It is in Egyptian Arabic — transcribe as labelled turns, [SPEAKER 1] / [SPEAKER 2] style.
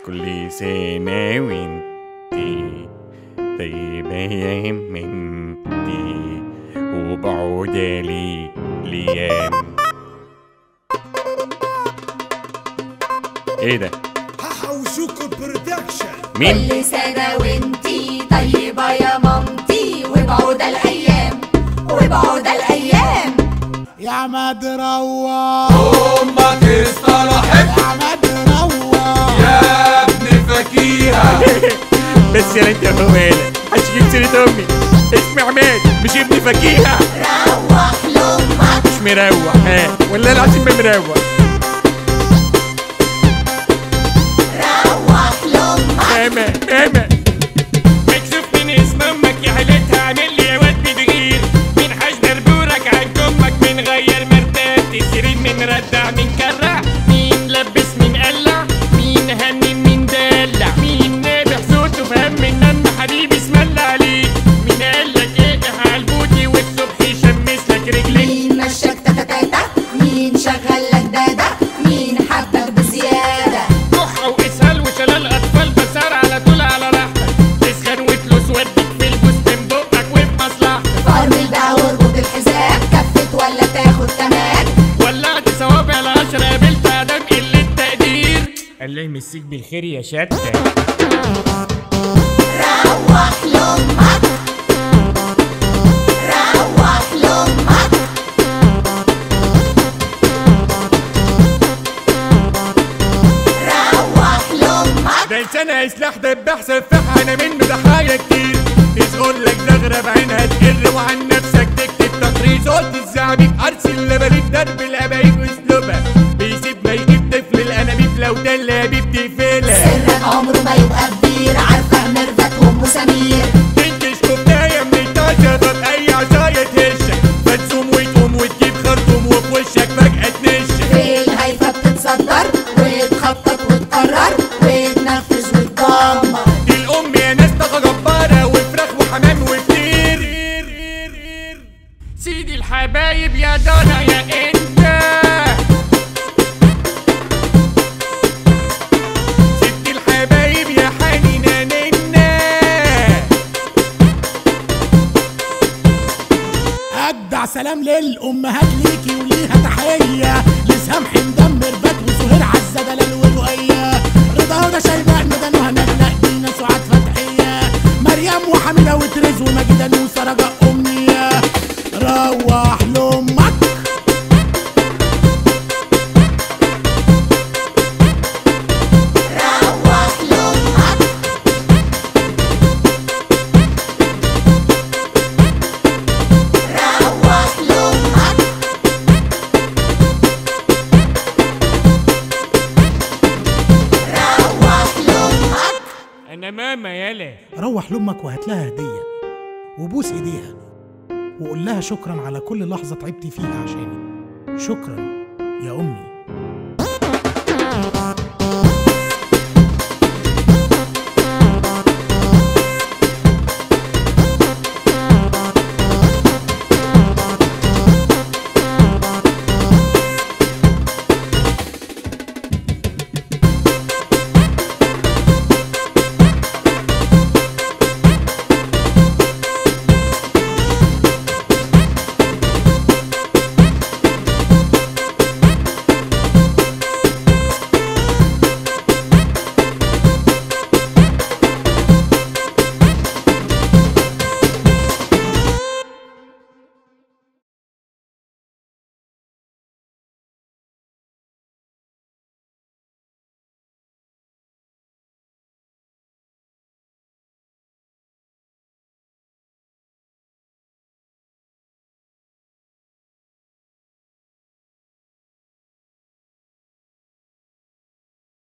[SPEAKER 1] كل سنة وانتي طيبة يا منتي وبعود لي ليام ايه ده؟
[SPEAKER 2] هحوشوكوا برودكشن
[SPEAKER 1] مين؟
[SPEAKER 3] كل سنة وانتي طيبة يا مامتي وبعود الأيام وبعود الأيام
[SPEAKER 2] يا عماد روح
[SPEAKER 4] امك اصطلحت
[SPEAKER 2] يا عماد روح
[SPEAKER 4] يا ابن فكيهة
[SPEAKER 1] بس يا ريت يا موالة هتجيب سيرة امي اسمي عماد مش ابن فكيهة
[SPEAKER 3] روح لأمك
[SPEAKER 1] مش مروح ها ولا العظيم ما مروح
[SPEAKER 3] روح لأمك
[SPEAKER 1] اما اما مكسوف من اسم امك يا حلتها عامل لي يا واد بتغير مين حجر بورك عند امك من غير مرتبة تسرين من ردع من كرع مين لبس من قلع مين هنن من دلع مين نابح صوته فهم من نم حبيبي اسم الله عليك مين قالك ايه هالبوتي والصبح يشمس لك رجليك
[SPEAKER 3] مين مشاك تتتاتا مين شغل لك دادا مين حبك بزيادة
[SPEAKER 1] كحة وإسهال وشلال أطفال بسار على طول على راحتك تسخن وتلوس ودك في البوست من بقك وفي مصلحتك
[SPEAKER 3] فرمل بقى واربط الحزام كفت ولا تاخد كمان
[SPEAKER 1] ولعت صوابع العشرة قابلت آدم قلة تقدير الله يمسيك بالخير يا شتى
[SPEAKER 3] روح لأمك روح لأمك روح لأمك
[SPEAKER 1] ده لسانها سلاح دباح سفاح أنا منه ضحايا كتير يصغر لك زغرة بعينها تقر وعن نفسك تكتب تقرير صوت الزعبيب أرسل لبريد درب الأبايب وأسلوبها بيسيب ما يجيب طفل الأنابيب لو ده اللبيب تقفلها
[SPEAKER 3] سرك عمره ما يبقى كبير عارفة ميرفت وأم سمير
[SPEAKER 1] تنكش كوباية من الطاسة طب أي عصاية تهشك فتسوم وتقوم وتجيب خرطوم وفي وشك فجأة تنشك
[SPEAKER 3] في الهيفا بتتصدر وتخطط وتقرر وتنفذ وتدمر
[SPEAKER 1] دي الأم يا ناس طاقة جبارة وفراخ وحمام وفطير سيدي الحبايب يا دانا يا انت ست الحبايب يا حنينة ننا
[SPEAKER 2] اجدع سلام للامهات ليكي وليها تحيه لسام حمدان ميرفت وسهير عزه دلال ورؤيه رضا هدى شيماء ندى نهى نجلاء دينا سعاد فتحيه مريم وحميده وتريز ومجيده نوسه رجاء امنيه روح لامك
[SPEAKER 3] روح لأمك روح لأمك روح لأمك
[SPEAKER 1] انا ماما يالا
[SPEAKER 2] روح لامك وهات لها هديه وبوس ايديها وقول لها شكرا على كل لحظه تعبتي فيها عشاني شكرا يا امي